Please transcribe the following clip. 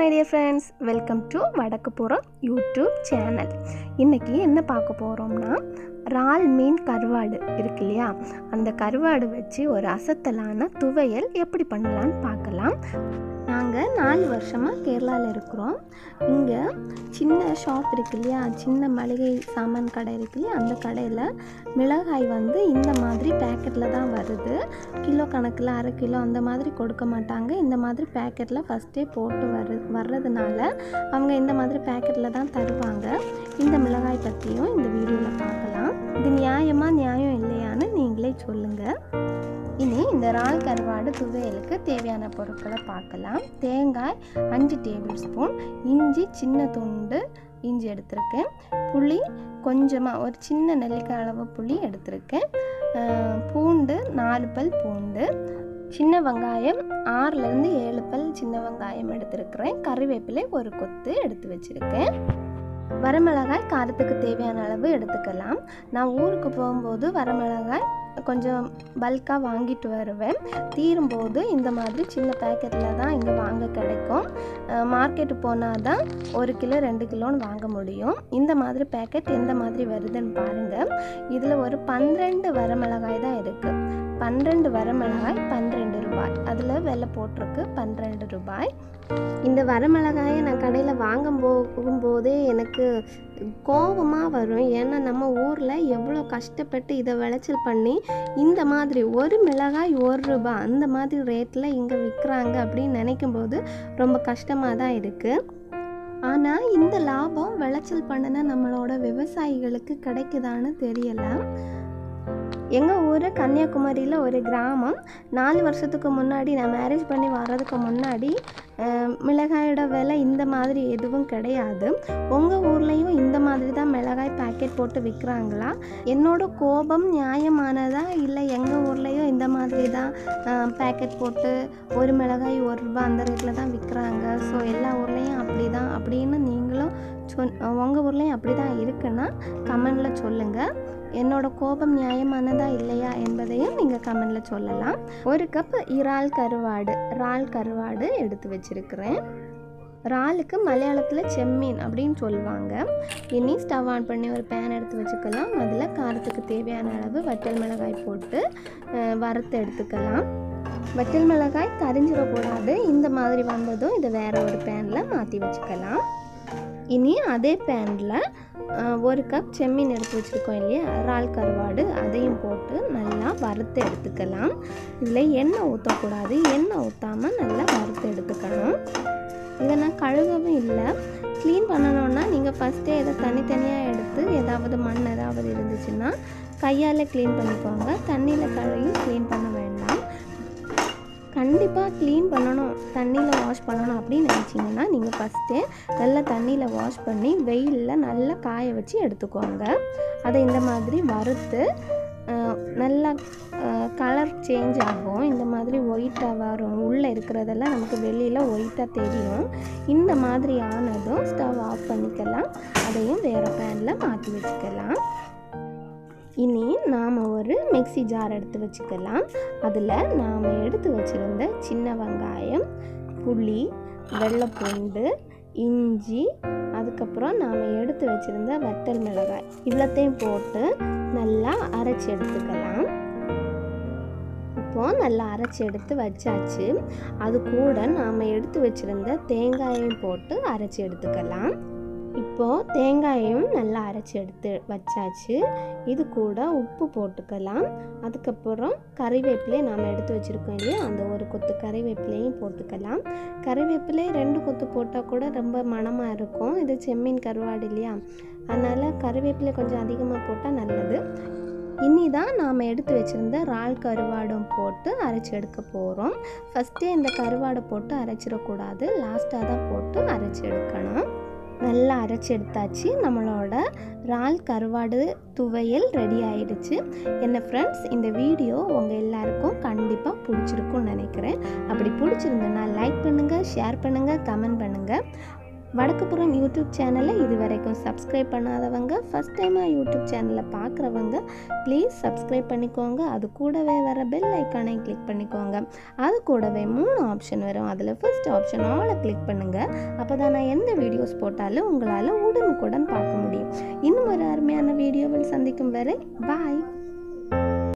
my dear friends welcome to Vadakkupuram YouTube channel இன்றைக்கி என்ன பார்க்க போகிறோம்னா இறால் மீன் கருவாடு இருக்கு இல்லையா அந்த கருவாடு வச்சு ஒரு அசத்தலான துவையல் எப்படி பண்ணலான்னு பார்க்கலாம் நாங்கள் நாலு வருஷமாக கேரளாவில் இருக்கிறோம் இங்கே சின்ன ஷாப் இருக்கு இல்லையா சின்ன மளிகை சாமான் கடை இருக்கு இல்லையா அந்த கடையில் மிளகாய் வந்து இந்த மாதிரி பேக்கெட்டில் தான் வருது கிலோ கணக்கில் அரை கிலோ அந்த மாதிரி கொடுக்க மாட்டாங்க இந்த மாதிரி பேக்கெட்டில் ஃபஸ்ட்டே போட்டு வரு வர்றதுனால அவங்க இந்த மாதிரி பேக்கெட்டில் தான் தருவாங்க இந்த மிளகாய் பற்றியும் இந்த வீடியோவில் பார்க்கலாம் இது நியாயமா நியாயம் இல்லையான்னு நீங்களே சொல்லுங்கள் இனி இந்த இறால் கருவாடு துவையலுக்கு தேவையான பொருட்களை பார்க்கலாம் தேங்காய் அஞ்சு டேபிள் ஸ்பூன் இஞ்சி சின்ன துண்டு இஞ்சி எடுத்திருக்கேன் புளி கொஞ்சமாக ஒரு சின்ன நெல்லிக்காய் அளவு புளி எடுத்திருக்கேன் அஹ் பூண்டு நாலு பல் பூண்டு சின்ன வெங்காயம் ஆறுலேருந்து ஏழு பல் சின்ன வெங்காயம் எடுத்திருக்கிறேன் கறிவேப்பிலை ஒரு கொத்து எடுத்து வச்சுருக்கேன் வரமிளகாய் காரத்துக்கு தேவையான அளவு எடுத்துக்கலாம் நான் ஊருக்கு போகும்போது வரமிளகாய் கொஞ்சம் பல்காக வாங்கிட்டு வருவேன் தீரும்போது இந்த மாதிரி சின்ன பேக்கெட்டில் தான் இங்கே வாங்க கிடைக்கும் மார்க்கெட்டு போனால் தான் ஒரு கிலோ ரெண்டு கிலோன்னு வாங்க முடியும் இந்த மாதிரி பேக்கெட் எந்த மாதிரி வருதுன்னு பாருங்கள் இதில் ஒரு பன்னிரெண்டு வரமிளகாய் தான் இருக்குது பன்னிரெண்டு வரமிளகாய் பன்னிரெண்டு ரூபாய் அதில் விலை போட்டிருக்கு பன்னிரெண்டு ரூபாய் இந்த வரமிளகாயை நான் கடையில் வாங்கும் போகும்போதே எனக்கு கோபமாக வரும் ஏன்னா நம்ம ஊரில் எவ்வளோ கஷ்டப்பட்டு இதை விளைச்சல் பண்ணி இந்த மாதிரி ஒரு மிளகாய் ஒரு ரூபாய் அந்த மாதிரி ரேட்டில் இங்கே விற்கிறாங்க அப்படின்னு நினைக்கும் போது ரொம்ப கஷ்டமாக தான் இருக்குது ஆனால் இந்த லாபம் விளைச்சல் பண்ணின நம்மளோட விவசாயிகளுக்கு கிடைக்குதான்னு தெரியலை எங்கள் ஊர் கன்னியாகுமரியில் ஒரு கிராமம் நாலு வருஷத்துக்கு முன்னாடி நான் மேரேஜ் பண்ணி வர்றதுக்கு முன்னாடி அஹ், மிளகாயோட விலை இந்த மாதிரி எதுவும் கிடையாது உங்கள் ஊர்லேயும் இந்த மாதிரி தான் மிளகாய் பேக்கெட் போட்டு விற்கிறாங்களா என்னோட கோபம் நியாயமானதா இல்லை எங்கள் ஊர்லேயும் இந்த மாதிரி தான் பேக்கெட் போட்டு ஒரு மிளகாய் ஒரு ரூபாய் அந்த ரேட்டில் தான் விற்கிறாங்க ஸோ எல்லா ஊர்லேயும் அப்படி தான் அப்படின்னு நீங்களும் சொல் உங்கள் ஊர்லேயும் அப்படி தான் இருக்குன்னா கமெண்டில் சொல்லுங்கள் என்னோட கோபம் நியாயமானதா இல்லையா என்பதையும் நீங்கள் கமெண்டில் சொல்லலாம் ஒரு கப் இறால் கருவாடு இறால் கருவாடு எடுத்து வச்சிருக்கிறேன் இறாலுக்கு மலையாளத்தில் செம்மீன் அப்படின்னு சொல்லுவாங்க இனி ஸ்டவ் ஆன் பண்ணி ஒரு பேன் எடுத்து வச்சுக்கலாம் அதில் காரத்துக்கு தேவையான அளவு வற்றல் மிளகாய் போட்டு அஹ், வறுத்து எடுத்துக்கலாம் வற்றல் மிளகாய் கரிஞ்சிடக்கூடாது இந்த மாதிரி வந்ததும் இதை வேற ஒரு பேனில் மாற்றி வச்சுக்கலாம் இனி அதே பேனில் ஒரு கப் செம்மீன் எடுத்து வச்சுருக்கோம் இல்லையா இறால் கருவாடு அதையும் போட்டு நல்லா வறுத்து எடுத்துக்கலாம் இதில் எண்ணெய் ஊற்றக்கூடாது எண்ணெய் ஊற்றாமல் நல்லா வறுத்து எடுத்துக்கணும் இதை நான் கழுவவும் இல்லை க்ளீன் பண்ணணுன்னா நீங்கள் ஃபஸ்ட்டே இதை தனித்தனியாக எடுத்து ஏதாவது மண் ஏதாவது இருந்துச்சுன்னா கையால் க்ளீன் பண்ணிக்கோங்க தண்ணியில் கழுவி க்ளீன் பண்ண வேண்டாம் கண்டிப்பாக க்ளீன் பண்ணணும் தண்ணியில் வாஷ் பண்ணணும் அப்படின்னு நினச்சிங்கன்னா நீங்கள் ஃபஸ்ட்டே நல்லா தண்ணியில் வாஷ் பண்ணி வெயிலில் நல்லா காய வச்சு எடுத்துக்கோங்க அதை இந்த மாதிரி வறுத்து அஹ், நல்லா கலர் சேஞ்ச் ஆகும் இந்த மாதிரி ஒயிட்டாக வரும் உள்ளே இருக்கிறதெல்லாம் நமக்கு வெளியில் ஒயிட்டாக தெரியும் இந்த மாதிரி ஆனதும் ஸ்டவ் ஆஃப் பண்ணிக்கலாம் அதையும் வேறு பேனில் மாற்றி வச்சுக்கலாம் இனி நாம் ஒரு மிக்ஸி ஜார் எடுத்து வச்சுக்கலாம் அதில் நாம் எடுத்து வச்சுருந்த சின்ன வெங்காயம் புளி வெள்ளைப்பூண்டு இஞ்சி அதுக்கப்புறம் நாம் எடுத்து வச்சுருந்த வத்தல் மிளகாய் இவ்வளோத்தையும் போட்டு நல்லா அரைச்சி எடுத்துக்கலாம் இப்போது நல்லா அரைச்சி எடுத்து வச்சாச்சு அது கூட நாம் எடுத்து வச்சுருந்த தேங்காயையும் போட்டு அரைச்சி எடுத்துக்கலாம் இப்போது தேங்காயையும் நல்லா அரைச்சி எடுத்து வச்சாச்சு இது கூட உப்பு போட்டுக்கலாம் அதுக்கப்புறம் கறிவேப்பிலை நாம் எடுத்து வச்சுருக்கோம் இல்லையா அந்த ஒரு கொத்து கறிவேப்பிலையும் போட்டுக்கலாம் கறிவேப்பிலை ரெண்டு கொத்து போட்டால் கூட ரொம்ப மணமாக இருக்கும் இது செம்மீன் கருவாடு இல்லையா அதனால் கறிவேப்பிலை கொஞ்சம் அதிகமாக போட்டால் நல்லது இனி தான் நாம் எடுத்து வச்சுருந்த இறால் கருவாடும் போட்டு அரைச்சி எடுக்க போகிறோம் ஃபஸ்ட்டே இந்த கருவாடை போட்டு அரைச்சிடக்கூடாது லாஸ்ட்டாக தான் போட்டு அரைச்சி எடுக்கணும் நல்லா அரைச்சி எடுத்தாச்சு நம்மளோட இறால் கருவாடு துவையல் ரெடி ஆயிடுச்சு என்ன ஃப்ரெண்ட்ஸ் இந்த வீடியோ உங்கள் எல்லாருக்கும் கண்டிப்பாக பிடிச்சிருக்கும்னு நினைக்கிறேன் அப்படி பிடிச்சிருந்தனா லைக் பண்ணுங்கள் ஷேர் பண்ணுங்கள் கமெண்ட் பண்ணுங்கள் வடக்குப்புறம் யூடியூப் சேனலை இது வரைக்கும் சப்ஸ்கிரைப் பண்ணாதவங்க ஃபஸ்ட் டைமாக யூடியூப் சேனலை பார்க்குறவங்க ப்ளீஸ் சப்ஸ்கிரைப் பண்ணிக்கோங்க அது கூடவே வர பெல் ஐக்கானை கிளிக் பண்ணிக்கோங்க அது கூடவே மூணு ஆப்ஷன் வரும் அதில் ஃபர்ஸ்ட் ஆப்ஷன் ஆலை கிளிக் பண்ணுங்கள் அப்போ தான் நான் எந்த வீடியோஸ் போட்டாலும் உங்களால் உடனுக்குடன் பார்க்க முடியும் இன்னும் ஒரு அருமையான வீடியோவில் சந்திக்கும் வரை பாய்